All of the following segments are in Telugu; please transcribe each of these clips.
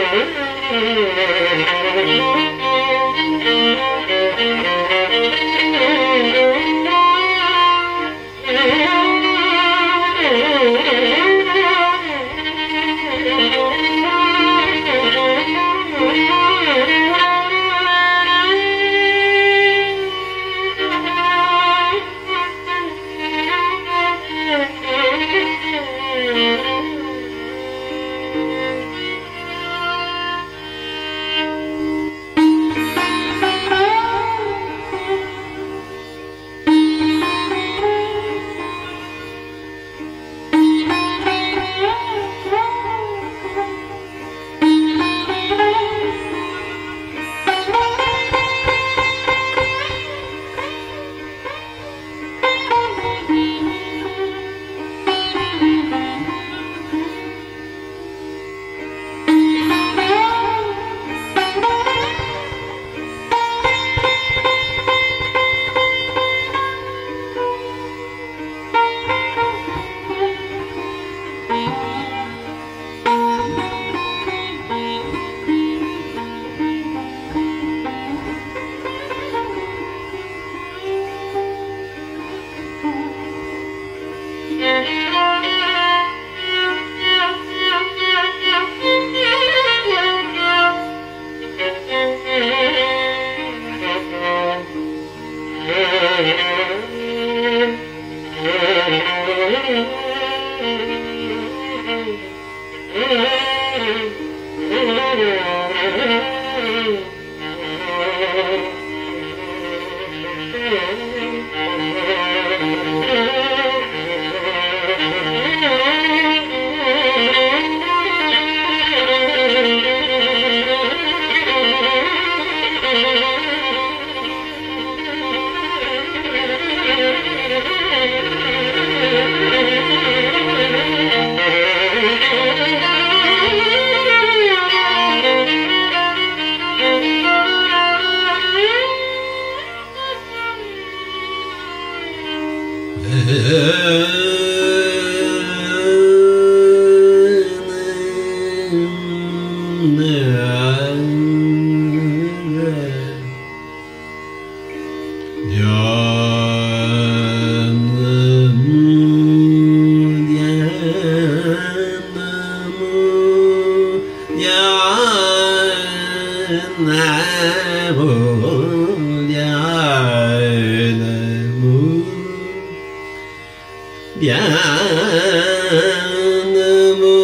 ధ్యానము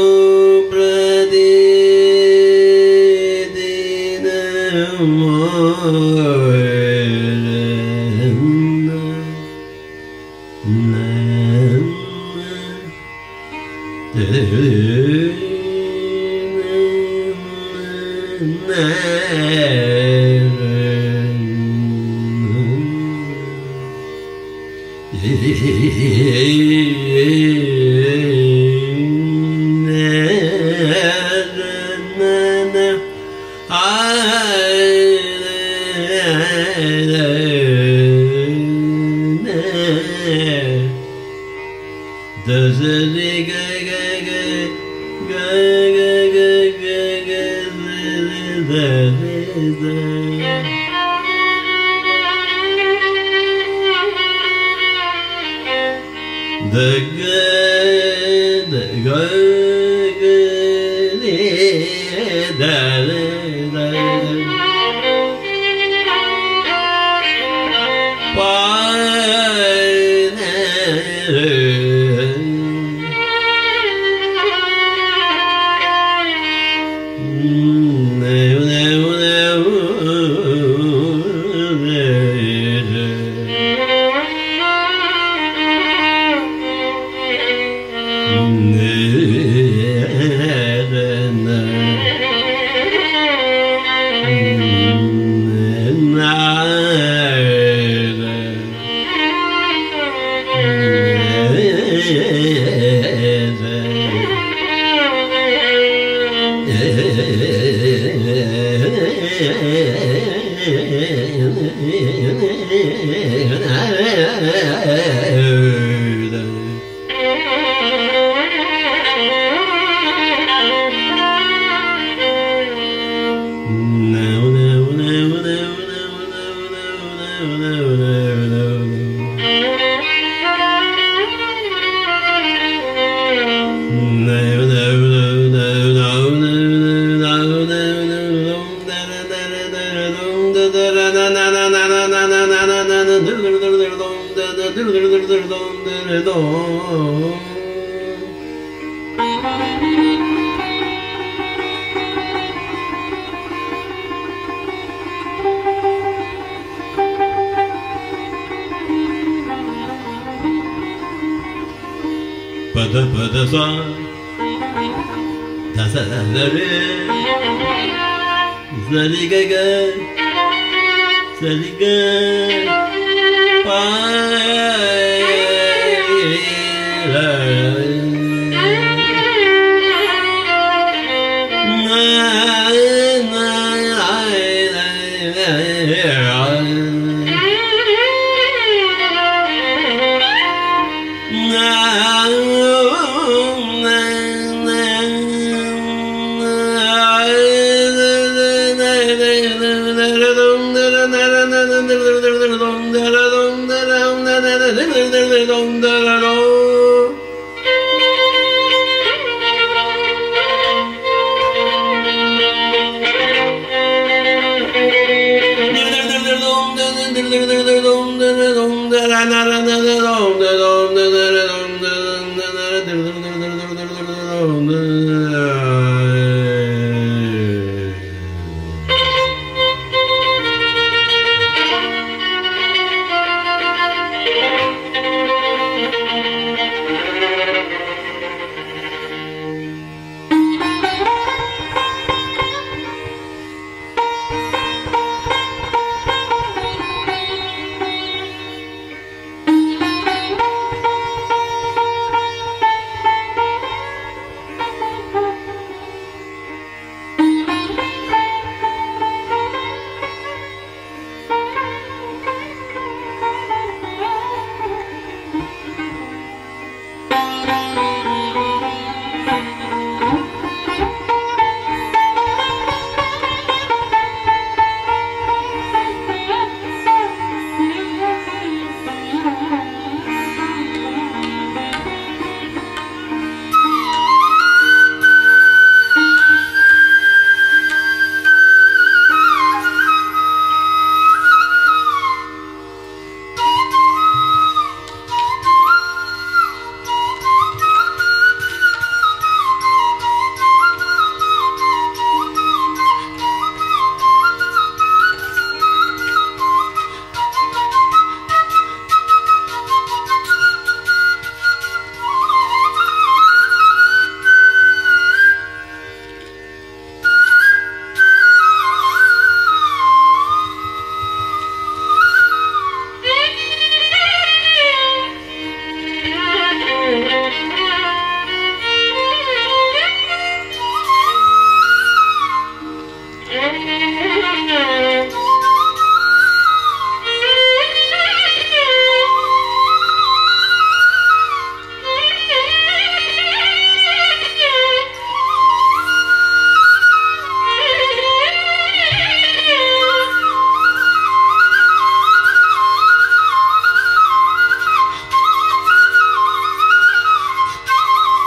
Does it ga ga ga ga ga ga ga ga da da The good, the good, good, da da da da. పద పద సా దస దరే సరిగగ సరిగ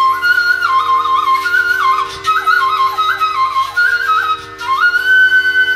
ఆ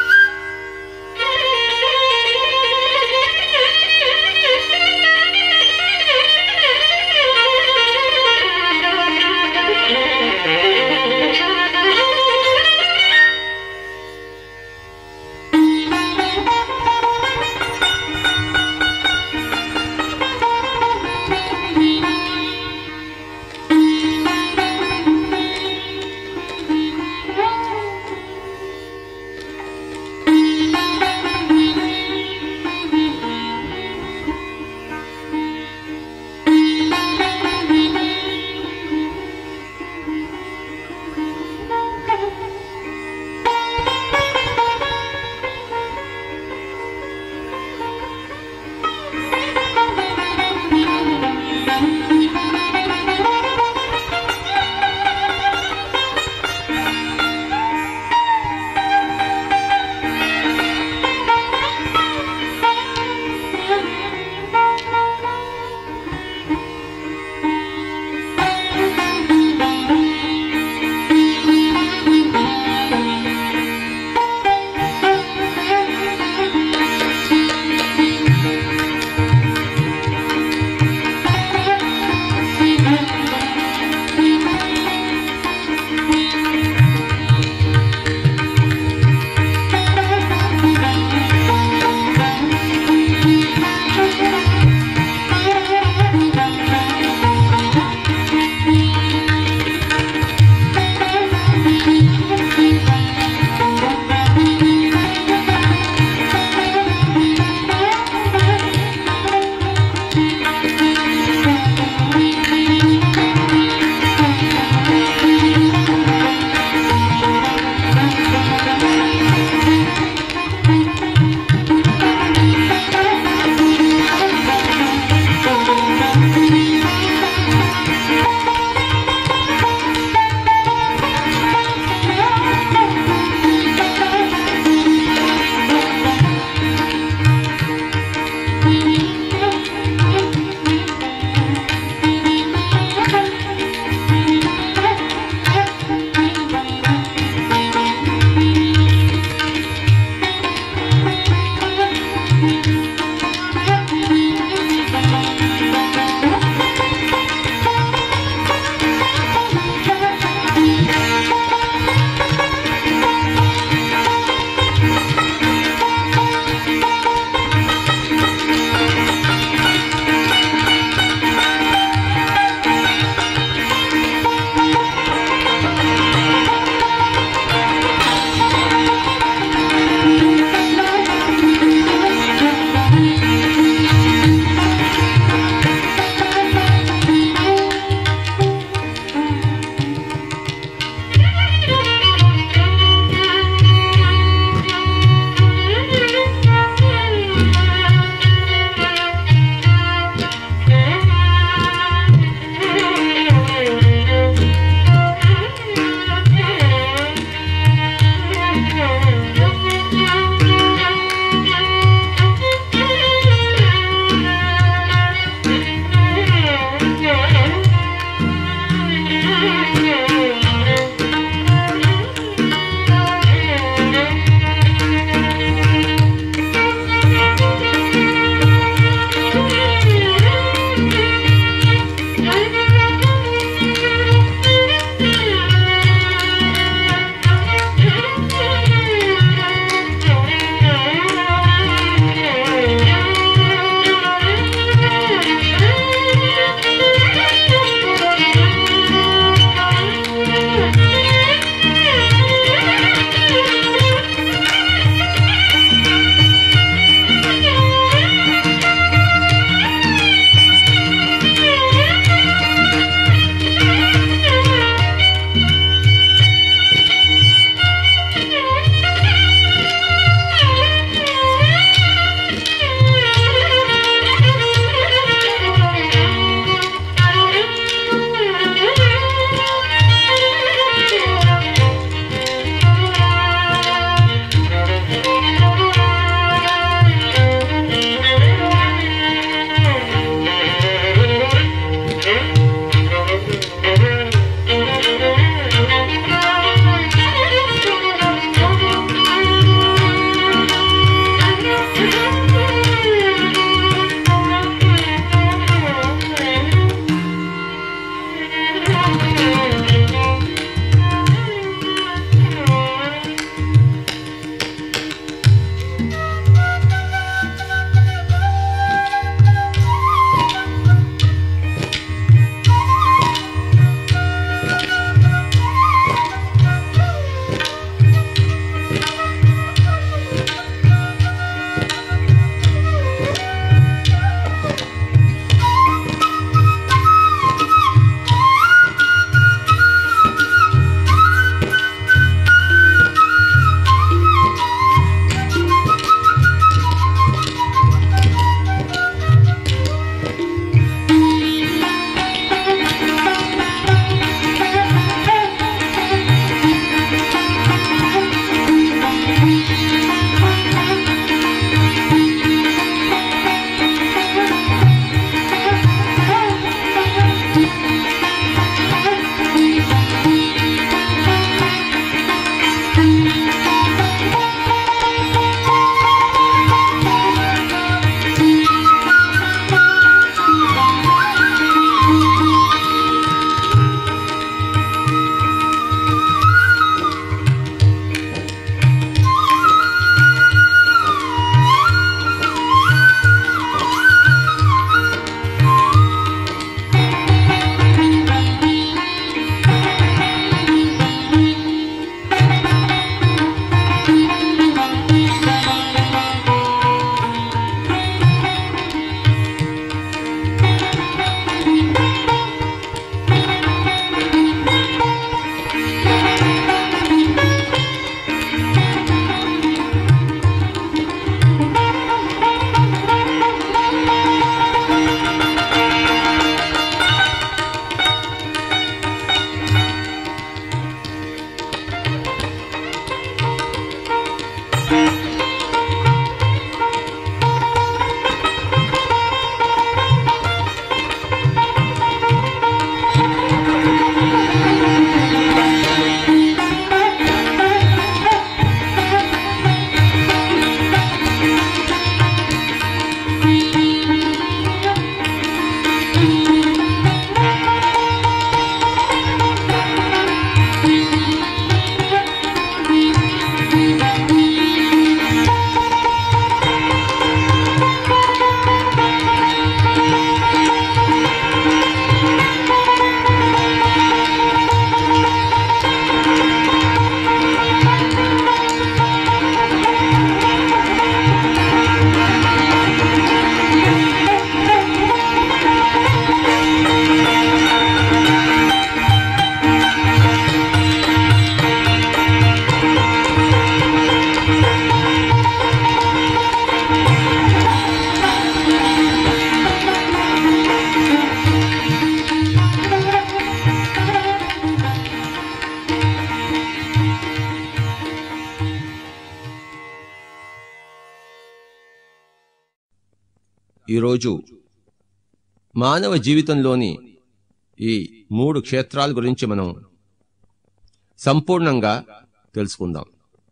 ఈరోజు మానవ జీవితంలోని ఈ మూడు క్షేత్రాల గురించి మనం సంపూర్ణంగా తెలుసుకుందాం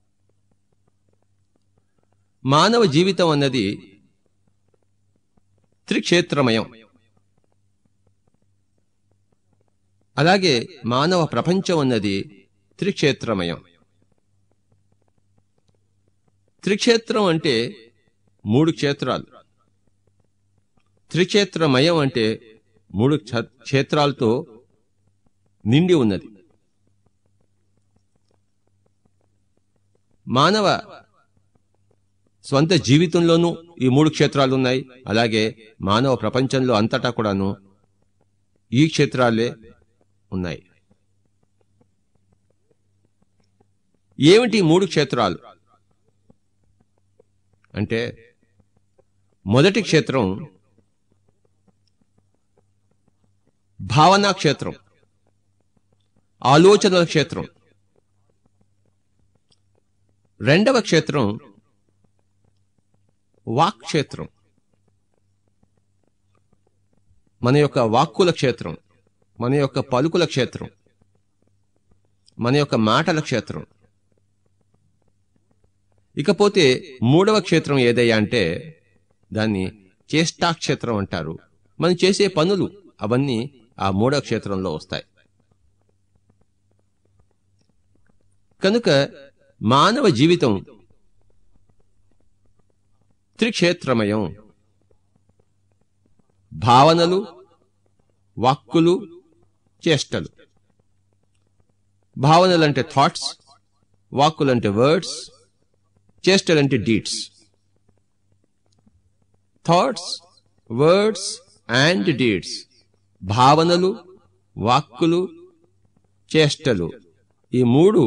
మానవ జీవితం అన్నది త్రిక్షేత్రమయం అలాగే మానవ ప్రపంచం అన్నది త్రిక్షేత్రమయం త్రిక్షేత్రం అంటే మూడు క్షేత్రాలు త్రిక్షేత్రమయం అంటే మూడు క్ష- క్షేత్రాలతో నిండి ఉన్నది మానవ స్వంత జీవితంలోనూ ఈ మూడు క్షేత్రాలు ఉన్నాయి అలాగే మానవ ప్రపంచంలో అంతటా కూడాను ఈ క్షేత్రాలే ఉన్నాయి ఏమిటి ఈ మూడు క్షేత్రాలు అంటే మొదటి క్షేత్రం భావనా క్షేత్రం ఆలోచనల క్షేత్రం రెండవ క్షేత్రం వాక్ క్షేత్రం మన యొక్క వాక్కుల క్షేత్రం మన యొక్క పలుకుల క్షేత్రం మన యొక్క మాటల క్షేత్రం ఇకపోతే మూడవ క్షేత్రం ఏదయ్యా అంటే దాన్ని చేష్టా క్షేత్రం అంటారు మనం చేసే పనులు అవన్నీ ఆ మూడవ క్షేత్రంలో వస్తాయి కనుక మానవ జీవితం త్రిక్షేత్రమయం భావనలు వాక్కులు చేష్టలు భావనలంటే థాట్స్ వాక్కులంటే వర్డ్స్ చేష్టలంటే deeds thoughts words and deeds భావనలు వాక్కులు చేష్టలు ఈ మూడు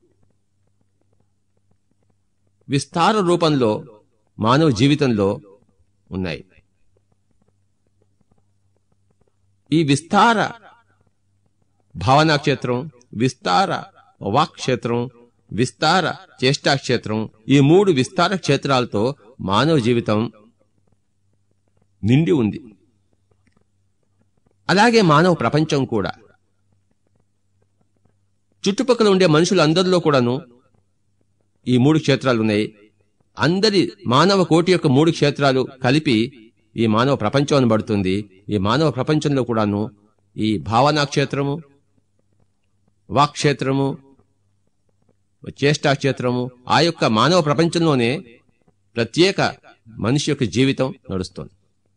విస్తార రూపంలో మానవ జీవితంలో ఉన్నాయి ఈ విస్తార భావనా క్షేత్రం విస్తార వాక్ క్షేత్రం విస్తార చేష్టా క్షేత్రం ఈ మూడు విస్తార క్షేత్రాలతో మానవ జీవితం నిండి ఉంది అలాగే మానవ ప్రపంచం కూడా చుట్టుపక్కల ఉండే మనుషులందరిలో కూడాను ఈ మూడు క్షేత్రాలు ఉన్నాయి అందరి మానవ కోటి యొక్క మూడు క్షేత్రాలు కలిపి ఈ మానవ ప్రపంచం అనబడుతుంది ఈ మానవ ప్రపంచంలో కూడాను ఈ భావనా క్షేత్రము వాక్క్షేత్రము చేష్టా క్షేత్రము ఆ యొక్క మానవ ప్రపంచంలోనే ప్రత్యేక మనిషి యొక్క జీవితం నడుస్తుంది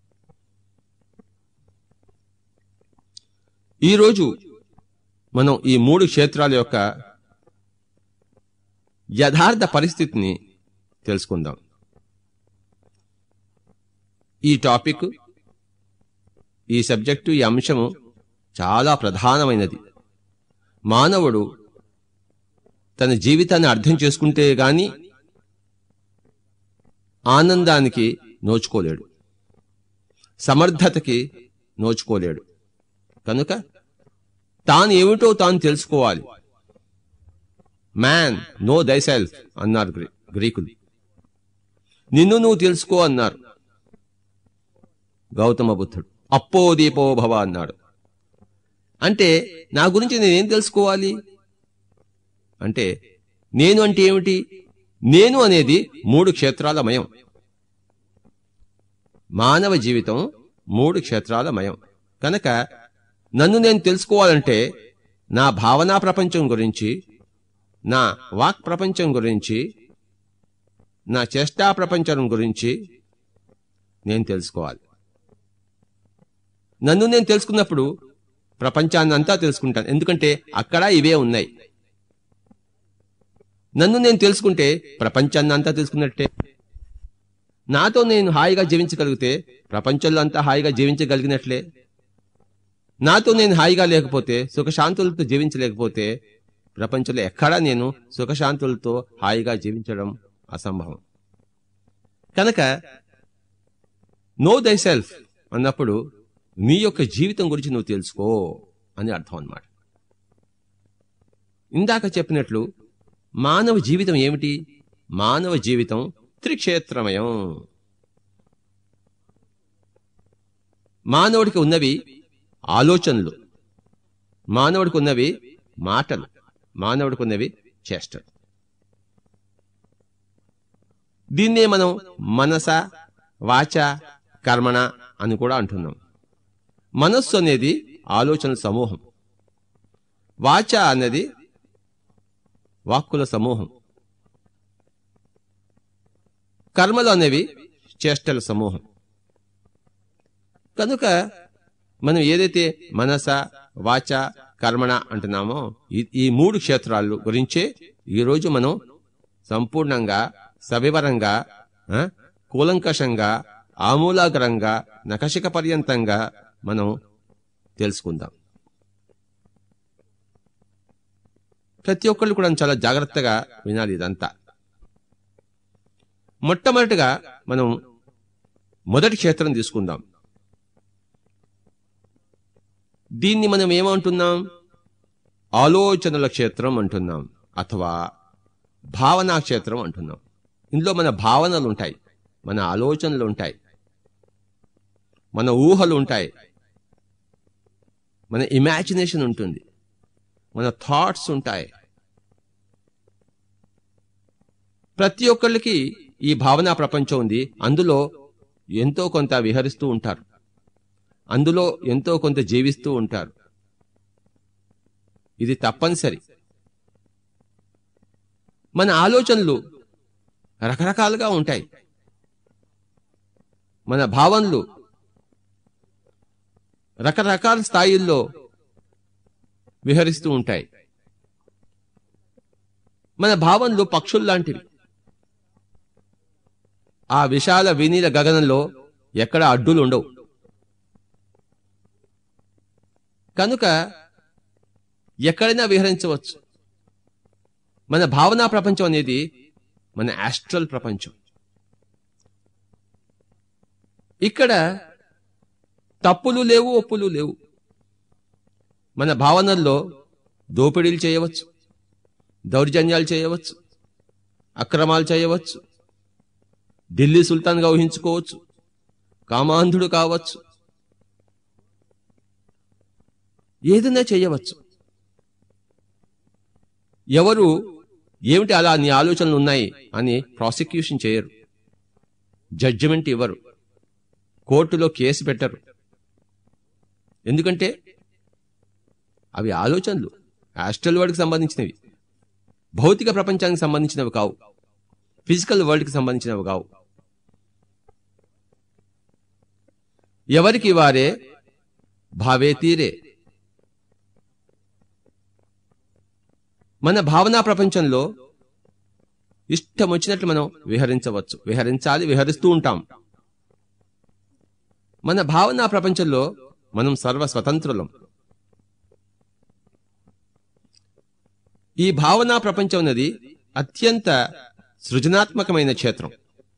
ఈరోజు మనం ఈ మూడు క్షేత్రాల యొక్క యథార్థ పరిస్థితిని తెలుసుకుందాం ఈ టాపిక్ ఈ సబ్జెక్టు ఈ అంశము చాలా ప్రధానమైనది మానవుడు తన జీవితాన్ని అర్థం చేసుకుంటే గాని ఆనందానికి నోచుకోలేడు సమర్థతకి నోచుకోలేడు కనుక తాను ఏమిటో తాను తెలుసుకోవాలి మ్యాన్ నో దైసెల్ఫ్ అన్నారు గ్రీ- గ్రీకులు నిన్ను నువ్వు తెలుసుకో అన్నారు గౌతమ బుద్ధుడు అప్పో దీపో భవ అన్నాడు అంటే నా గురించి నేనేం తెలుసుకోవాలి అంటే నేను అంటే ఏమిటి నేను అనేది మూడు క్షేత్రాల మయం మానవ జీవితం మూడు క్షేత్రాల మయం కనుక నన్ను నేను తెలుసుకోవాలంటే నా భావనా ప్రపంచం గురించి నా వాక్ ప్రపంచం గురించి నా చేష్టా ప్రపంచం గురించి నేను తెలుసుకోవాలి నన్ను నేను తెలుసుకున్నప్పుడు ప్రపంచాన్ని అంతా తెలుసుకుంటాను ఎందుకంటే అక్కడ ఇవే ఉన్నాయి నన్ను నేను తెలుసుకుంటే ప్రపంచాన్ని అంతా తెలుసుకున్నట్టే నాతో నేను హాయిగా జీవించగలిగితే ప్రపంచంలో అంతా హాయిగా జీవించగలిగినట్లే నాతో నేను హాయిగా లేకపోతే సుఖశాంతులతో జీవించలేకపోతే ప్రపంచంలో ఎక్కడా నేను సుఖశాంతులతో హాయిగా జీవించడం అసంభవం కనుక నో దై సెల్ఫ్ అన్నప్పుడు నీ యొక్క జీవితం గురించి నువ్వు తెలుసుకో అని అర్థం అన్నమాట ఇందాక చెప్పినట్లు మానవ జీవితం ఏమిటి మానవ జీవితం త్రిక్షేత్రమయం మానవుడికి ఉన్నవి ఆలోచనలు మానవుడికి ఉన్నవి మాటలు మానవుడికి ఉన్నవి చేష్టలు దీన్నే మనం మనస వాచ కర్మణ అని కూడా అంటున్నాం మనస్సు అనేది ఆలోచనల సమూహం వాచ అనేది వాక్కుల సమూహం కర్మలు అనేవి చేష్టల సమూహం కనుక మనం ఏదైతే మనస వాచ కర్మణ అంటున్నామో ఈ- ఈ మూడు క్షేత్రాలు గురించే ఈరోజు మనం సంపూర్ణంగా సవివరంగా ఆ, కూలంకషంగా ఆమూలాగ్రంగా నకశిక పర్యంతంగా మనం తెలుసుకుందాం ప్రతి ఒక్కళ్ళు కూడా చాలా జాగ్రత్తగా వినాలి ఇదంతా మొట్టమొదటిగా మనం మొదటి క్షేత్రం తీసుకుందాం దీన్ని మనం ఏమంటున్నాం ఆలోచనల క్షేత్రం అంటున్నాం అథవా భావనా క్షేత్రం అంటున్నాం ఇందులో మన భావనలు ఉంటాయి మన ఆలోచనలు ఉంటాయి మన ఊహలు ఉంటాయి మన ఇమాజినేషన్ ఉంటుంది మన థాట్స్ ఉంటాయి ప్రతి ఒక్కళ్ళకి ఈ భావనా ప్రపంచం ఉంది అందులో ఎంతో కొంత విహరిస్తూ ఉంటారు అందులో ఎంతో కొంత జీవిస్తూ ఉంటారు ఇది తప్పనిసరి మన ఆలోచనలు రకరకాలుగా ఉంటాయి మన భావనలు రకరకాల స్థాయిల్లో విహరిస్తూ ఉంటాయి మన భావనలు పక్షుల్లాంటివి ఆ విశాల వినీల గగనంలో ఎక్కడ అడ్డులు ఉండవు కనుక ఎక్కడైనా విహరించవచ్చు మన భావనా ప్రపంచం అనేది మన ఆస్ట్రల్ ప్రపంచం ఇక్కడ తప్పులు లేవు ఒప్పులు లేవు మన భావనల్లో దోపిడీలు చేయవచ్చు దౌర్జన్యాలు చేయవచ్చు అక్రమాలు చేయవచ్చు ఢిల్లీ సుల్తాన్గా ఊహించుకోవచ్చు కామాంధుడు కావచ్చు ఏదైనా చేయవచ్చు ఎవరు ఏమిటి అలా నీ ఆలోచనలు ఉన్నాయి అని ప్రాసిక్యూషన్ చేయరు జడ్జిమెంట్ ఇవ్వరు కోర్టులో కేసు పెట్టరు ఎందుకంటే అవి ఆలోచనలు ఆస్ట్రల్ వరల్డ్కి సంబంధించినవి భౌతిక ప్రపంచానికి సంబంధించినవి కావు ఫిజికల్ వరల్డ్కి సంబంధించినవి కావు ఎవరికి వారే భావే తీరే మన భావనా ప్రపంచంలో ఇష్టం వచ్చినట్లు మనం విహరించవచ్చు విహరించాలి విహరిస్తూ ఉంటాం మన భావనా ప్రపంచంలో మనం సర్వ స్వతంత్రులం ఈ భావనా ప్రపంచం అనేది అత్యంత సృజనాత్మకమైన క్షేత్రం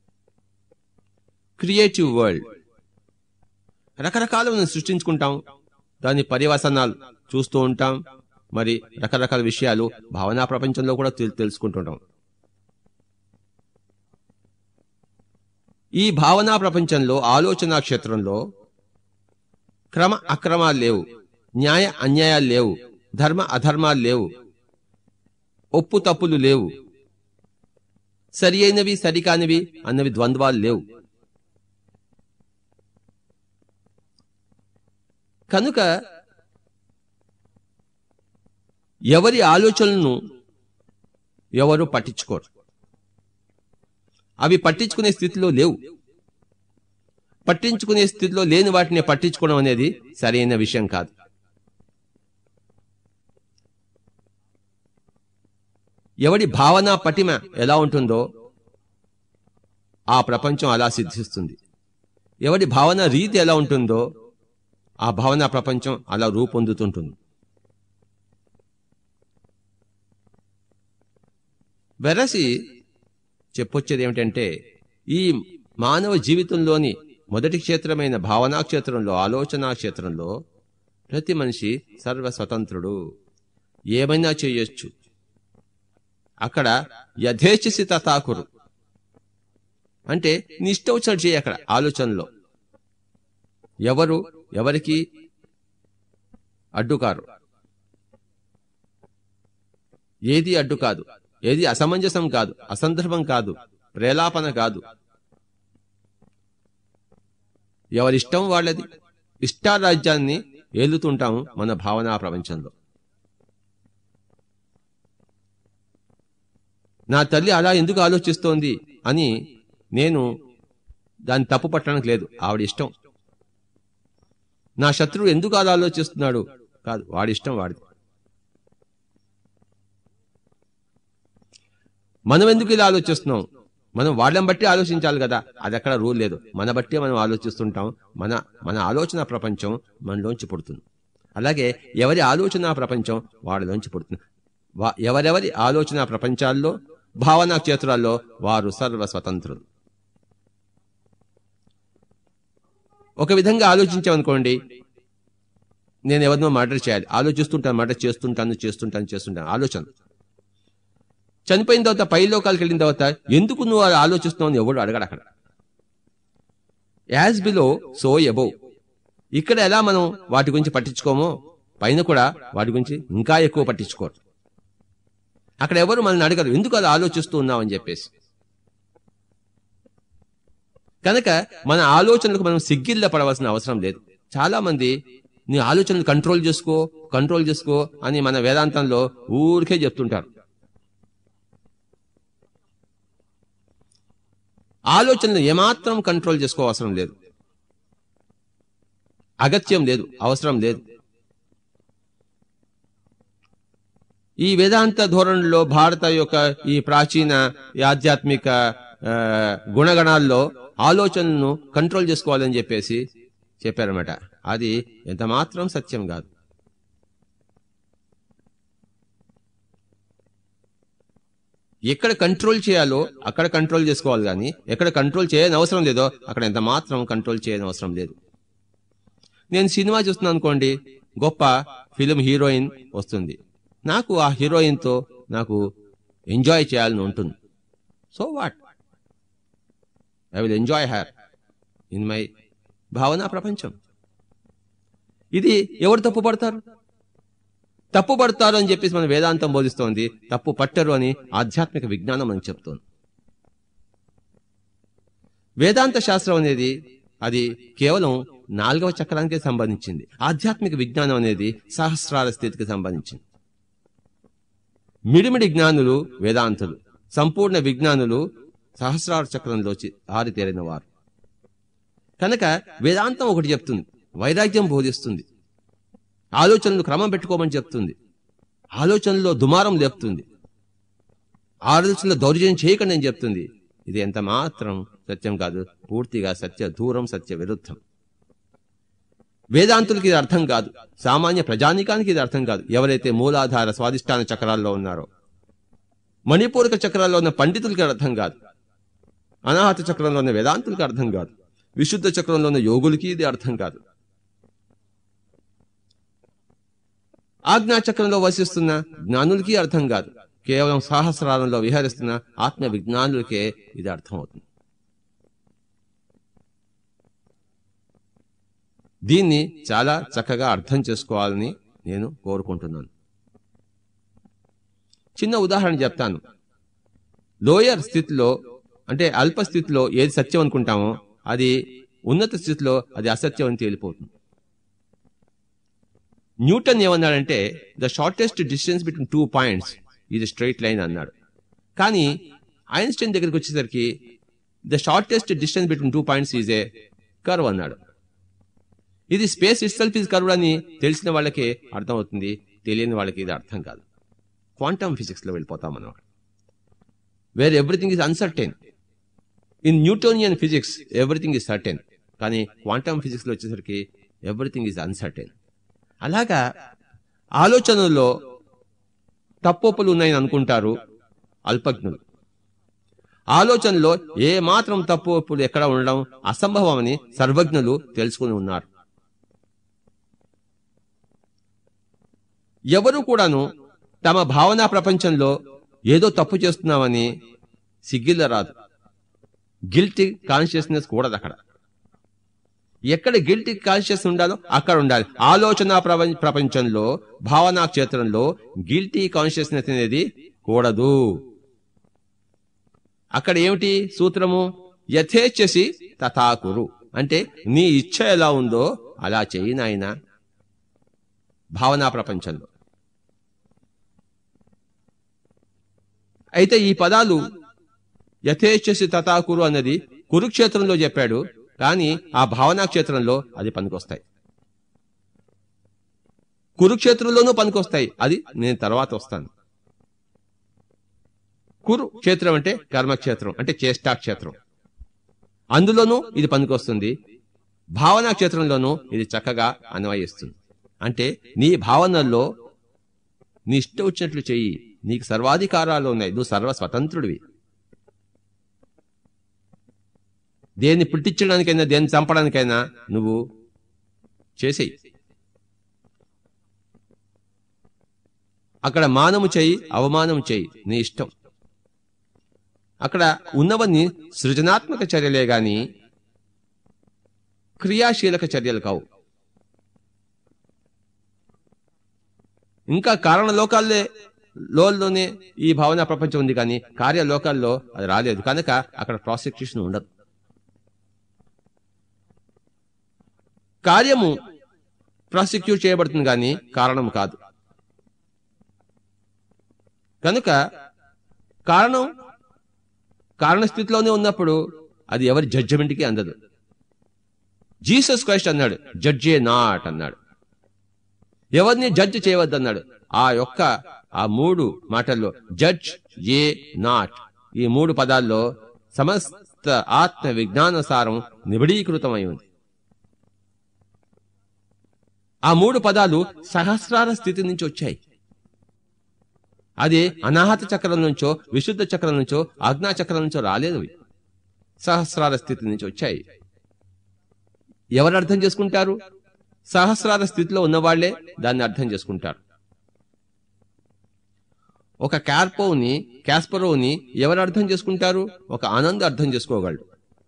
క్రియేటివ్ వరల్డ్ రకరకాలు మనం సృష్టించుకుంటాం దాని పర్యవసనాలు చూస్తూ ఉంటాం మరి రకరకాల విషయాలు భావనా ప్రపంచంలో కూడా తెల్- తెలుసుకుంటుంటాం ఈ భావనా ప్రపంచంలో ఆలోచనా క్షేత్రంలో క్రమ అక్రమాలు లేవు న్యాయ అన్యాయాలు లేవు ధర్మ అధర్మాలు లేవు ఒప్పు తప్పులు లేవు సరి అయినవి సరికానివి అన్నవి ద్వంద్వాలు లేవు కనుక ఎవరి ఆలోచనలను ఎవరు పట్టించుకోరు అవి పట్టించుకునే స్థితిలో లేవు పట్టించుకునే స్థితిలో లేని వాటిని పట్టించుకోవడం అనేది సరైన విషయం కాదు ఎవడి భావన పటిమ ఎలా ఉంటుందో ఆ ప్రపంచం అలా సిద్ధిస్తుంది ఎవడి భావన రీతి ఎలా ఉంటుందో ఆ భావన ప్రపంచం అలా రూపొందుతుంటుంది వెరసి చెప్పొచ్చేది ఏమిటంటే ఈ మానవ జీవితంలోని మొదటి క్షేత్రమైన భావనా క్షేత్రంలో ఆలోచనా క్షేత్రంలో ప్రతి మనిషి సర్వ స్వతంత్రుడు ఏమైనా చేయొచ్చు అక్కడ యథేచ్ఛసి తథాకురు అంటే నీ ఇష్టం వచ్చినట్టు చేయి అక్కడ ఆలోచనలో ఎవరు ఎవరికి అడ్డుకారు ఏది అడ్డు కాదు ఏది అసమంజసం కాదు అసందర్భం కాదు ప్రేలాపన కాదు ఎవరిష్టం వాళ్ళది ఇష్టారాజ్యాన్ని ఏలుతుంటాం మన భావనా ప్రపంచంలో నా తల్లి అలా ఎందుకు ఆలోచిస్తోంది అని నేను దాన్ని తప్పు పట్టడానికి లేదు ఆవిడ ఇష్టం నా శత్రువు ఎందుకు అలా ఆలోచిస్తున్నాడు కాదు వాడి ఇష్టం వాడిది మనం ఎందుకు ఇలా ఆలోచిస్తున్నాం మనం వాళ్ళని బట్టి ఆలోచించాలి కదా అది అక్కడ రూల్ లేదు మన బట్టి మనం ఆలోచిస్తుంటాం మన మన ఆలోచన ప్రపంచం మనలోంచి పుడుతుంది అలాగే ఎవరి ఆలోచన ప్రపంచం వాళ్ళలోంచి పుడుతుంది వా- ఎవరెవరి ఆలోచన ప్రపంచాల్లో భావనా క్షేత్రాల్లో వారు సర్వ స్వతంత్రులు ఒక విధంగా ఆలోచించామనుకోండి నేను ఎవరినో మర్డర్ చేయాలి ఆలోచిస్తుంటాను మర్డర్ చేస్తుంటాను చేస్తుంటాను చేస్తుంటాను ఆలోచన చనిపోయిన తర్వాత పై లోకాలకు వెళ్ళిన తర్వాత ఎందుకు నువ్వు అలా ఆలోచిస్తున్నావు అని ఎవడు అడగడు అక్కడ యాజ్ బిలో సో ఎబోవ్ ఇక్కడ ఎలా మనం వాటి గురించి పట్టించుకోమో పైన కూడా వాటి గురించి ఇంకా ఎక్కువ పట్టించుకోరు అక్కడ ఎవరు మనల్ని అడగరు ఎందుకు అలా ఆలోచిస్తూ ఉన్నావు అని చెప్పేసి కనుక మన ఆలోచనలకు మనం సిగ్గిల్ల పడవలసిన అవసరం లేదు చాలా మంది నీ ఆలోచనలు కంట్రోల్ చేసుకో కంట్రోల్ చేసుకో అని మన వేదాంతంలో ఊరికే చెప్తుంటారు ఆలోచనలు ఏమాత్రం కంట్రోల్ చేసుకో అవసరం లేదు అగత్యం లేదు అవసరం లేదు ఈ వేదాంత ధోరణిలో భారత యొక్క ఈ ప్రాచీన ఈ ఆధ్యాత్మిక ఆ, గుణగణాల్లో ఆలోచనలను కంట్రోల్ చేసుకోవాలని చెప్పేసి చెప్పారన్నమాట అది ఎంత మాత్రం సత్యం కాదు ఎక్కడ కంట్రోల్ చేయాలో అక్కడ కంట్రోల్ చేసుకోవాలి కానీ ఎక్కడ కంట్రోల్ చేయని అవసరం లేదో అక్కడ ఎంత మాత్రం కంట్రోల్ చేయని అవసరం లేదు నేను సినిమా చూస్తున్నాను అనుకోండి గొప్ప ఫిలిం హీరోయిన్ వస్తుంది నాకు ఆ హీరోయిన్ తో నాకు ఎంజాయ్ చేయాలని ఉంటుంది so what I will enjoy her in my భావనా ప్రపంచం ఇది ఎవరు తప్పు పడతారు తప్పు పడతారు అని చెప్పేసి మన వేదాంతం బోధిస్తోంది తప్పు పట్టరు అని ఆధ్యాత్మిక విజ్ఞానం మనకు చెప్తోంది వేదాంత శాస్త్రం అనేది అది కేవలం నాలుగవ చక్రానికే సంబంధించింది ఆధ్యాత్మిక విజ్ఞానం అనేది సహస్రాల స్థితికి సంబంధించింది మిడిమిడి జ్ఞానులు వేదాంతులు సంపూర్ణ విజ్ఞానులు సహస్రార చక్రంలోచి ఆరితేరిన వారు కనుక వేదాంతం ఒకటి చెప్తుంది వైరాగ్యం బోధిస్తుంది ఆలోచనలు క్రమం పెట్టుకోమని చెప్తుంది ఆలోచనలో దుమారం లేపుతుంది ఆలోచనలో దౌర్జన్యం చేయకండి అని చెప్తుంది ఇది ఎంత మాత్రం సత్యం కాదు పూర్తిగా సత్య దూరం సత్య విరుద్ధం వేదాంతులకి ఇది అర్థం కాదు సామాన్య ప్రజానికానికి ఇది అర్థం కాదు ఎవరైతే మూలాధార స్వాదిష్టాన చక్రాల్లో ఉన్నారో మణిపూరక చక్రాల్లో ఉన్న పండితులకి అర్థం కాదు అనాహత చక్రంలో ఉన్న వేదాంతులకి అర్థం కాదు విశుద్ధ చక్రంలో ఉన్న యోగులకి ఇది అర్థం కాదు ఆజ్ఞా చక్రంలో వసిస్తున్న జ్ఞానులకి అర్థం కాదు కేవలం సహస్రారంలో విహరిస్తున్న ఆత్మ విజ్ఞానులకే ఇది అర్థం అవుతుంది దీన్ని చాలా చక్కగా అర్థం చేసుకోవాలని నేను కోరుకుంటున్నాను చిన్న ఉదాహరణ చెప్తాను లోయర్ స్థితిలో అంటే అల్ప స్థితిలో ఏది సత్యం అనుకుంటామో అది ఉన్నత స్థితిలో అది అసత్యం అని తేలిపోతుంది న్యూటన్ ఏమన్నాడంటే the shortest distance between two points ఇది స్ట్రైట్ లైన్ అన్నాడు కానీ ఐన్స్టైన్ దగ్గరికి వచ్చేసరికి the shortest distance between two points is a curve అన్నాడు ఇది స్పేస్ ఇట్సెల్ఫ్ ఇస్ కర్వ్ అని తెలిసిన వాళ్ళకి అర్థమవుతుంది తెలియని వాళ్ళకి ఇది అర్థం కాదు క్వాంటమ్ ఫిజిక్స్ లో వెళ్ళిపోతాం మనం where everything is uncertain in Newtonian physics everything is certain కానీ క్వాంటమ్ ఫిజిక్స్ లో వచ్చేసరికి ఎవ్రీథింగ్ ఇస్ అన్సర్టైన్ అలాగా ఆలోచనల్లో తప్పొప్పులు ఉన్నాయని అనుకుంటారు అల్పజ్ఞులు ఆలోచనలో ఏ మాత్రం తప్పు ఒప్పులు ఎక్కడ ఉండడం అసంభవమని సర్వజ్ఞులు తెలుసుకుని ఉన్నారు ఎవరు కూడాను తమ భావనా ప్రపంచంలో ఏదో తప్పు చేస్తున్నామని సిగ్గిల్ల రాదు గిల్టీ కాన్షియస్నెస్ కూడదు అక్కడ ఎక్కడ గిల్టీ కాన్షియస్ ఉండాలో అక్కడ ఉండాలి ఆలోచన ప్రపంచ- ప్రపంచంలో భావనా క్షేత్రంలో గిల్టీ కాన్షియస్నెస్ అనేది కూడదు అక్కడ ఏమిటి సూత్రము యథేచ్ఛసి తథాకురు అంటే నీ ఇచ్ఛ ఎలా ఉందో అలా చెయ్యి నాయనా భావనా ప్రపంచంలో అయితే ఈ పదాలు యథేచ్ఛసి తథాకురు అన్నది కురుక్షేత్రంలో చెప్పాడు కానీ ఆ భావనా క్షేత్రంలో అది పనికొస్తాయి కురుక్షేత్రంలోనూ పనికొస్తాయి అది నేను తర్వాత వస్తాను కురు క్షేత్రం అంటే కర్మక్షేత్రం అంటే చేష్టా క్షేత్రం అందులోనూ ఇది పనికొస్తుంది భావనా క్షేత్రంలోనూ ఇది చక్కగా అన్వయిస్తుంది అంటే నీ భావనల్లో నీ ఇష్టం వచ్చినట్లు చెయ్యి నీకు సర్వాధికారాలు ఉన్నాయి నువ్వు సర్వ స్వతంత్రుడివి దేన్ని పుట్టించడానికైనా దేన్ని చంపడానికైనా నువ్వు చేసేయి అక్కడ మానము చెయ్యి అవమానం చెయ్యి నీ ఇష్టం అక్కడ ఉన్నవన్నీ సృజనాత్మక చర్యలే గాని క్రియాశీలక చర్యలు కావు ఇంకా కారణ లోకాల్లే లోల్లోనే ఈ భావన ప్రపంచం ఉంది కానీ కార్య లోకాల్లో అది రాలేదు కనుక అక్కడ ప్రాసిక్యూషన్ ఉండదు కార్యము ప్రాసిక్యూట్ చేయబడుతుంది కానీ కారణం కాదు కనుక కారణం కారణ స్థితిలోనే ఉన్నప్పుడు అది ఎవరి జడ్జిమెంట్కి అందదు జీసస్ క్రైస్ట్ అన్నాడు జడ్జే నాట్ అన్నాడు ఎవరిని జడ్జ్ చేయవద్దన్నాడు ఆ యొక్క ఆ మూడు మాటల్లో జడ్జ్ ఏ నాట్ ఈ మూడు పదాల్లో సమస్త ఆత్మ విజ్ఞాన సారం నిబిడీకృతమై ఉంది ఆ మూడు పదాలు సహస్రార స్థితి నుంచి వచ్చాయి అది అనాహత చక్రం నుంచో విశుద్ధ చక్రం నుంచో ఆజ్ఞా చక్రం నుంచో రాలేదు అవి. సహస్రార స్థితి నుంచి వచ్చాయి ఎవరు అర్థం చేసుకుంటారు సహస్రార స్థితిలో ఉన్నవాళ్లే దాన్ని అర్థం చేసుకుంటారు ఒక క్యార్పోని క్యాస్పరోని ఎవరు అర్థం చేసుకుంటారు ఒక ఆనంద్ అర్థం చేసుకోగలడు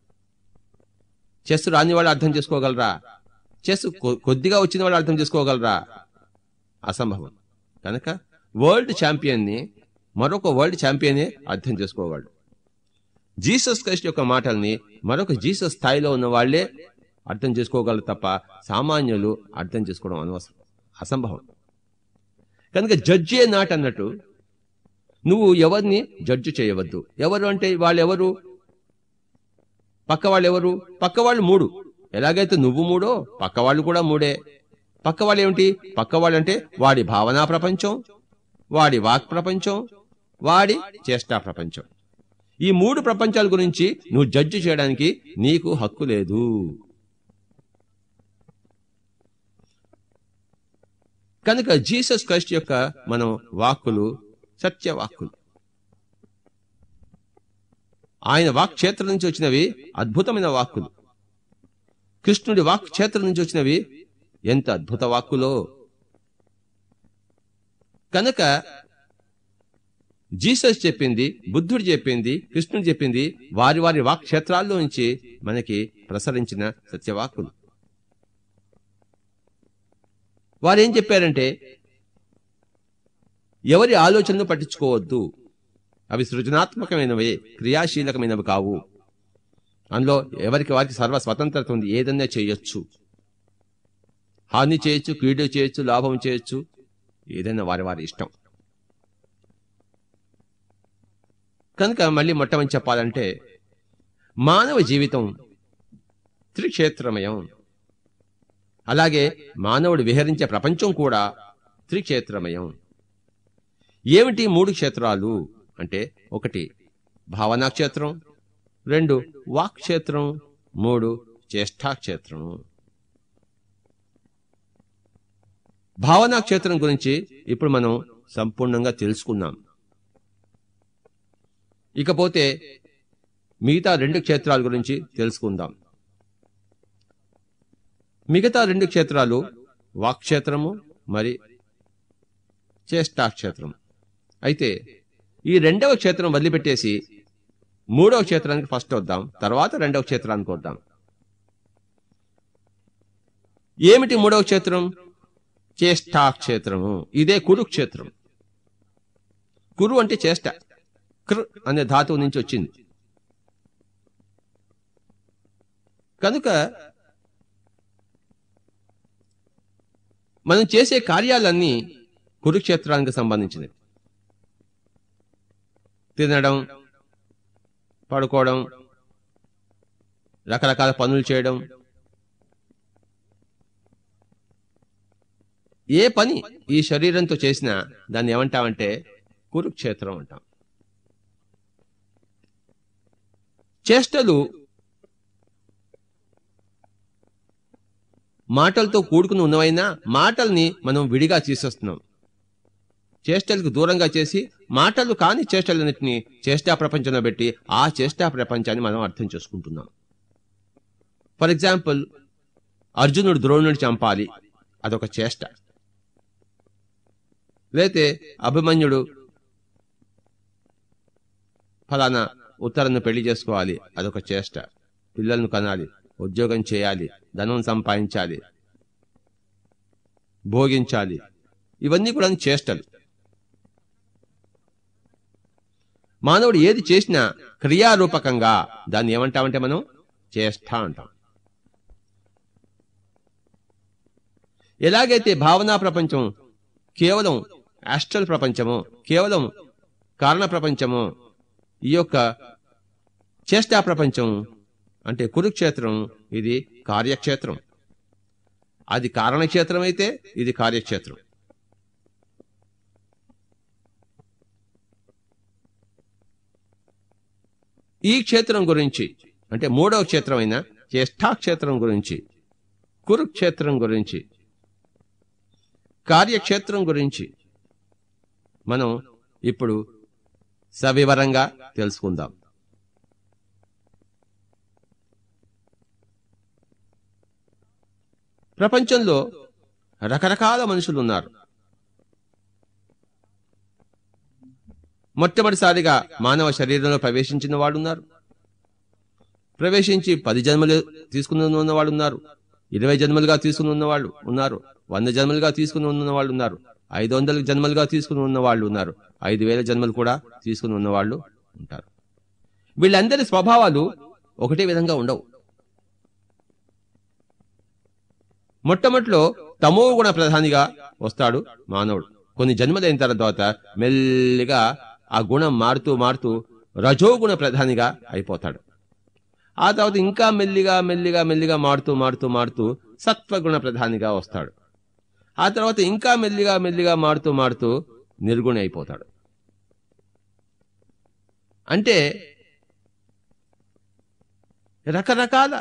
చెస్ రాని వాళ్ళు అర్థం చేసుకోగలరా చెస్ కొ- కొద్దిగా వచ్చిన వాళ్ళు అర్థం చేసుకోగలరా అసంభవం కనుక వరల్డ్ ఛాంపియన్ ని మరొక వరల్డ్ ఛాంపియనే అర్థం చేసుకోగలడు జీసస్ క్రైస్ట్ యొక్క మాటల్ని మరొక జీసస్ స్థాయిలో ఉన్న వాళ్లే అర్థం చేసుకోగలరు తప్ప సామాన్యులు అర్థం చేసుకోవడం అనవసరం అసంభవం కనుక జడ్జే నాట్ అన్నట్టు నువ్వు ఎవరిని జడ్జి చేయవద్దు ఎవరు అంటే వాళ్ళెవరు పక్క వాళ్ళు ఎవరు పక్క వాళ్ళు మూడు ఎలాగైతే నువ్వు మూడో పక్క వాళ్ళు కూడా మూడే పక్క వాళ్ళు ఏమిటి పక్క వాళ్ళు అంటే వాడి భావనా ప్రపంచం వాడి వాక్ ప్రపంచం వాడి చేష్టా ప్రపంచం ఈ మూడు ప్రపంచాల గురించి నువ్వు జడ్జి చేయడానికి నీకు హక్కు లేదు కనుక జీసస్ క్రైస్ట్ యొక్క మనం వాక్కులు సత్యవాక్కులు ఆయన వాక్ క్షేత్రం నుంచి వచ్చినవి అద్భుతమైన వాక్కులు కృష్ణుడి వాక్ క్షేత్రం నుంచి వచ్చినవి ఎంత అద్భుత వాక్కులో కనుక జీసస్ చెప్పింది బుద్ధుడు చెప్పింది కృష్ణుడు చెప్పింది వారి వారి వాక్ క్షేత్రాల్లో నుంచి మనకి ప్రసరించిన సత్యవాక్కులు వారేం చెప్పారంటే ఎవరి ఆలోచనలు పట్టించుకోవద్దు అవి సృజనాత్మకమైనవి క్రియాశీలకమైనవి కావు అందులో ఎవరికి వారికి సర్వ స్వతంత్రత ఉంది ఏదన్నా చేయొచ్చు హాని చేయొచ్చు కీడు చేయొచ్చు లాభం చేయొచ్చు ఏదైనా వారి వారి ఇష్టం కనుక మళ్ళీ మొట్టమని చెప్పాలంటే మానవ జీవితం త్రిక్షేత్రమయం అలాగే మానవుడు విహరించే ప్రపంచం కూడా త్రిక్షేత్రమయం ఏమిటి మూడు క్షేత్రాలు అంటే ఒకటి భావనా క్షేత్రం రెండు వాక్ క్షేత్రం మూడు చేష్టా క్షేత్రం భావనా క్షేత్రం గురించి ఇప్పుడు మనం సంపూర్ణంగా తెలుసుకున్నాం ఇకపోతే మిగతా రెండు క్షేత్రాల గురించి తెలుసుకుందాం మిగతా రెండు క్షేత్రాలు వాక్క్షేత్రము మరి చేష్టాక్షేత్రం అయితే ఈ రెండవ క్షేత్రం వదిలిపెట్టేసి మూడవ క్షేత్రానికి ఫస్ట్ వద్దాం తర్వాత రెండవ క్షేత్రానికి వద్దాం ఏమిటి మూడవ క్షేత్రం చేష్టాక్షేత్రము ఇదే కురుక్షేత్రం కురు అంటే చేష్ట కృ అనే ధాతువు నుంచి వచ్చింది కనుక మనం చేసే కార్యాలన్నీ కురుక్షేత్రానికి సంబంధించినవి తినడం పడుకోవడం రకరకాల పనులు చేయడం ఏ పని ఈ శరీరంతో చేసినా దాన్ని ఏమంటామంటే కురుక్షేత్రం అంటాం చేష్టలు మాటలతో కూడుకుని ఉన్నవైనా మాటల్ని మనం విడిగా తీసేస్తున్నాం చేష్టలకు దూరంగా చేసి మాటలు కాని చేష్టలన్నింటినీ చేష్టా ప్రపంచంలో పెట్టి ఆ చేష్టా ప్రపంచాన్ని మనం అర్థం చేసుకుంటున్నాం ఫర్ ఎగ్జాంపుల్ అర్జునుడు ద్రోణుడిని చంపాలి అదొక చేష్ట లేతే అభిమన్యుడు ఫలానా ఉత్తరను పెళ్లి చేసుకోవాలి అదొక చేష్ట పిల్లలను కనాలి ఉద్యోగం చేయాలి ధనం సంపాదించాలి భోగించాలి ఇవన్నీ కూడా చేష్టలు మానవుడు ఏది చేసినా క్రియారూపకంగా దాన్ని ఏమంటామంటే మనం చేష్ట అంటాం ఎలాగైతే భావనా ప్రపంచం కేవలం యాస్ట్రల్ ప్రపంచము కేవలం కారణ ప్రపంచము ఈ యొక్క చేష్టా ప్రపంచం అంటే కురుక్షేత్రం ఇది కార్యక్షేత్రం అది కారణక్షేత్రం అయితే ఇది కార్యక్షేత్రం ఈ క్షేత్రం గురించి అంటే మూడవ క్షేత్రమైన జ్యేష్ఠాక్షేత్రం గురించి కురుక్షేత్రం గురించి కార్యక్షేత్రం గురించి మనం ఇప్పుడు సవివరంగా తెలుసుకుందాం ప్రపంచంలో రకరకాల మనుషులు ఉన్నారు మొట్టమొదటిసారిగా మానవ శరీరంలో ప్రవేశించిన వాడు ఉన్నారు ప్రవేశించి పది జన్మలు తీసుకుని ఉన్న వాళ్ళు ఉన్నారు ఇరవై జన్మలుగా తీసుకుని ఉన్నవాళ్ళు ఉన్నారు వంద జన్మలుగా తీసుకుని ఉన్న వాళ్ళు ఉన్నారు ఐదు వందల జన్మలుగా తీసుకుని ఉన్న వాళ్ళు ఉన్నారు ఐదు వేల జన్మలు కూడా తీసుకుని ఉన్న వాళ్ళు ఉంటారు వీళ్ళందరి స్వభావాలు ఒకటే విధంగా ఉండవు మొట్టమొదటిలో తమో గుణ ప్రధానిగా వస్తాడు మానవుడు కొన్ని జన్మలైన తర్వాత మెల్లిగా ఆ గుణం మారుతూ మారుతూ రజోగుణ ప్రధానిగా అయిపోతాడు ఆ తర్వాత ఇంకా మెల్లిగా మెల్లిగా మెల్లిగా మారుతూ మారుతూ మారుతూ సత్వగుణ ప్రధానిగా వస్తాడు ఆ తర్వాత ఇంకా మెల్లిగా మెల్లిగా మారుతూ మారుతూ నిర్గుణి అయిపోతాడు అంటే రకరకాల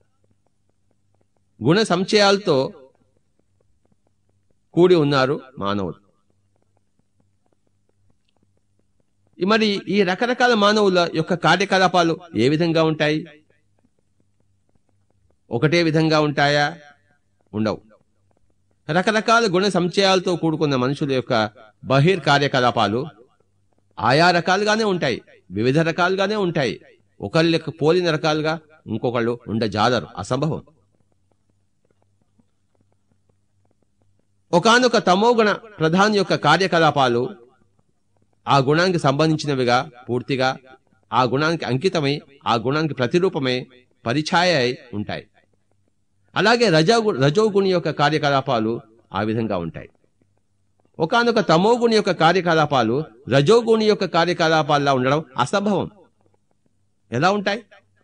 గుణ సంచయాలతో కూడి ఉన్నారు మానవులు మరి ఈ రకరకాల మానవుల యొక్క కార్యకలాపాలు ఏ విధంగా ఉంటాయి ఒకటే విధంగా ఉంటాయా ఉండవు రకరకాల గుణ సంచయాలతో కూడుకున్న మనుషుల యొక్క బహిర్ కార్యకలాపాలు ఆయా రకాలుగానే ఉంటాయి వివిధ రకాలుగానే ఉంటాయి ఒకళ్ళకి పోలిన రకాలుగా ఇంకొకళ్ళు ఉండజాలరు అసంభవం ఒకానొక తమోగుణ ప్రధాని యొక్క కార్యకలాపాలు ఆ గుణానికి సంబంధించినవిగా పూర్తిగా ఆ గుణానికి అంకితమై ఆ గుణానికి ప్రతిరూపమై పరిఛాయ అయి ఉంటాయి అలాగే రజోగు రజోగుణి యొక్క కార్యకలాపాలు ఆ విధంగా ఉంటాయి ఒకానొక తమోగుణి యొక్క కార్యకలాపాలు రజోగుణి యొక్క కార్యకలాపాల్లో ఉండడం అసంభవం ఎలా ఉంటాయి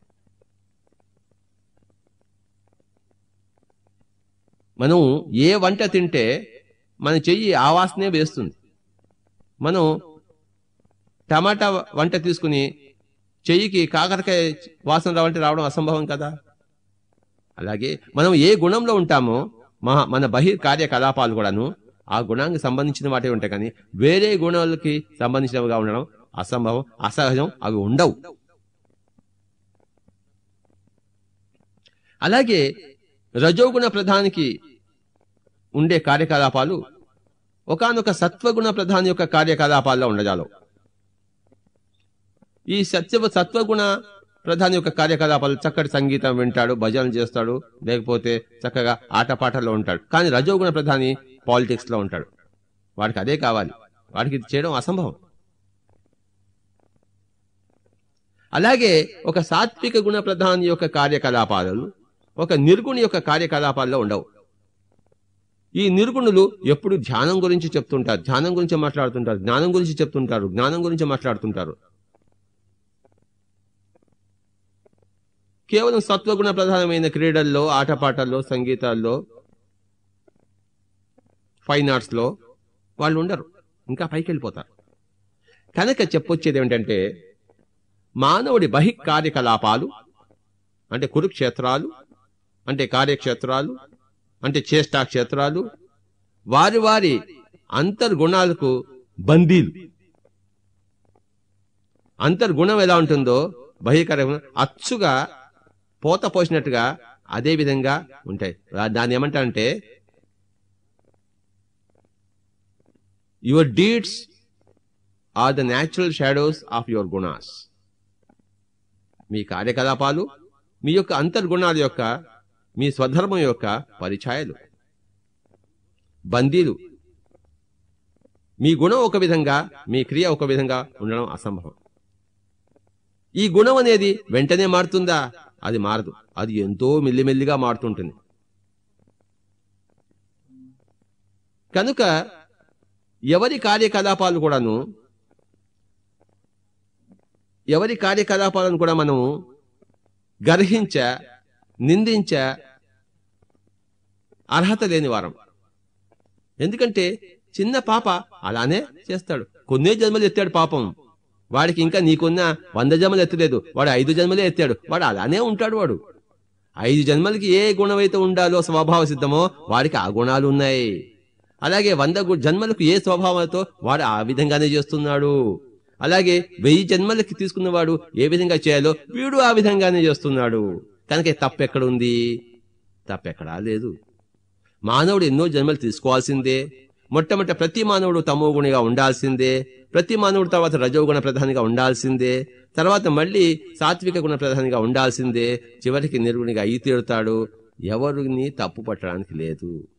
మనం ఏ వంట తింటే మన చెయ్యి ఆ వాసనే వేస్తుంది మనం టమాటా వంట తీసుకుని చెయ్యికి కాకరకాయ వాసన రావంటే రావడం అసంభవం కదా అలాగే మనం ఏ గుణంలో ఉంటామో మా మన బహిర్ కార్యకలాపాలు కూడాను ఆ గుణానికి సంబంధించిన వాటే ఉంటాయి కానీ వేరే గుణాలకి సంబంధించినవిగా ఉండడం అసంభవం అసహజం అవి ఉండవు అలాగే రజోగుణ ప్రధానికి ఉండే కార్యకలాపాలు ఒకానొక సత్వగుణ ప్రధాని యొక్క కార్యకలాపాల్లో ఉండజాలవు ఈ సత్య సత్వగుణ ప్రధాని యొక్క కార్యకలాపాలు చక్కటి సంగీతం వింటాడు భజనలు చేస్తాడు లేకపోతే చక్కగా ఆటపాటల్లో ఉంటాడు కానీ రజోగుణ ప్రధాని పాలిటిక్స్ లో ఉంటాడు వాడికి అదే కావాలి వాడికి ఇది చేయడం అసంభవం అలాగే ఒక సాత్విక గుణ ప్రధాని యొక్క కార్యకలాపాలు ఒక నిర్గుణి యొక్క కార్యకలాపాల్లో ఉండవు ఈ నిర్గుణులు ఎప్పుడు ధ్యానం గురించి చెప్తుంటారు ధ్యానం గురించి మాట్లాడుతుంటారు జ్ఞానం గురించి చెప్తుంటారు జ్ఞానం గురించి మాట్లాడుతుంటారు కేవలం సత్వగుణ ప్రధానమైన క్రీడల్లో ఆటపాటల్లో సంగీతాల్లో ఫైన్ ఆర్ట్స్ లో వాళ్ళు ఉండరు ఇంకా పైకి వెళ్ళిపోతారు కనుక చెప్పొచ్చేది ఏమిటంటే మానవుడి బహి కార్యకలాపాలు అంటే కురుక్షేత్రాలు అంటే కార్యక్షేత్రాలు అంటే చేష్టా క్షేత్రాలు వారి వారి అంతర్గుణాలకు బందీలు అంతర్గుణం ఎలా ఉంటుందో బహికర అచ్చుగా పోత పోసినట్టుగా అదే విధంగా ఉంటాయి దాన్ని ఏమంటారంటే your deeds are the natural shadows of your gunas మీ కార్యకలాపాలు మీ యొక్క అంతర్గుణాల యొక్క మీ స్వధర్మం యొక్క పరిఛాయలు బందీలు మీ గుణం ఒక విధంగా మీ క్రియ ఒక విధంగా ఉండడం అసంభవం ఈ గుణం అనేది వెంటనే మారుతుందా అది మారదు అది ఎంతో మెల్లిమెల్లిగా మారుతుంటుంది కనుక ఎవరి కార్యకలాపాలు కూడాను ఎవరి కార్యకలాపాలను కూడా మనం గర్హించ నిందించ అర్హత లేని వారం ఎందుకంటే చిన్న పాప అలానే చేస్తాడు కొన్నే జన్మలు ఎత్తాడు పాపం వాడికి ఇంకా నీకున్న వంద జన్మలు ఎత్తలేదు వాడు ఐదు జన్మలే ఎత్తాడు వాడు అలానే ఉంటాడు వాడు ఐదు జన్మలకి ఏ గుణమైతే ఉండాలో స్వభావ సిద్ధమో వాడికి ఆ గుణాలు ఉన్నాయి అలాగే వంద గు- జన్మలకు ఏ స్వభావంతో వాడు ఆ విధంగానే చేస్తున్నాడు అలాగే వెయ్యి జన్మలకి తీసుకున్నవాడు ఏ విధంగా చేయాలో వీడు ఆ విధంగానే చేస్తున్నాడు కనుక తప్పెక్కడ ఉంది తప్పెక్కడా లేదు మానవుడు ఎన్నో జన్మలు తీసుకోవాల్సిందే మొట్టమొదట ప్రతి మానవుడు తమోగుణిగా ఉండాల్సిందే ప్రతి మానవుడు తర్వాత రజోగుణ ప్రధానిగా ఉండాల్సిందే తర్వాత మళ్ళీ సాత్విక గుణ ప్రధానిగా ఉండాల్సిందే చివరికి నిర్గుణిగా అయి తీరుతాడు ఎవరిని తప్పు పట్టడానికి లేదు